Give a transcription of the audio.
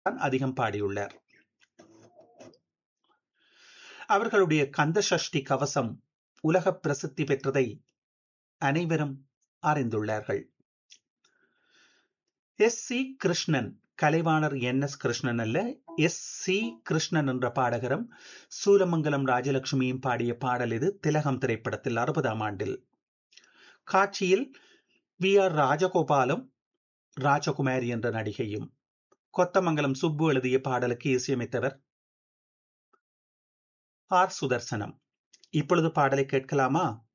தான் அதிகம் பாடியுள்ளார் அவர்களுடைய கந்த சஷ்டி கவசம் உலக பிரசித்தி பெற்றதை அனைவரும் அறிந்துள்ளார்கள் S C Krishnan Kalaivanar N S Krishnan அல்ல எஸ் சி கிருஷ்ணன் என்ற பாடகரும் சூலமங்கலம் ராஜலட்சுமியும் பாடிய பாடல் இது திலகம் திரைப்படத்தில் அறுபதாம் ஆண்டில் காட்சியில் வி ஆர் ராஜகோபாலும் ராஜகுமாரி என்ற நடிகையும் கொத்தமங்கலம் சுப்பு எழுதிய பாடலுக்கு இசையமைத்தவர் ஆர் சுதர்சனம் இப்பொழுது பாடலை கேட்கலாமா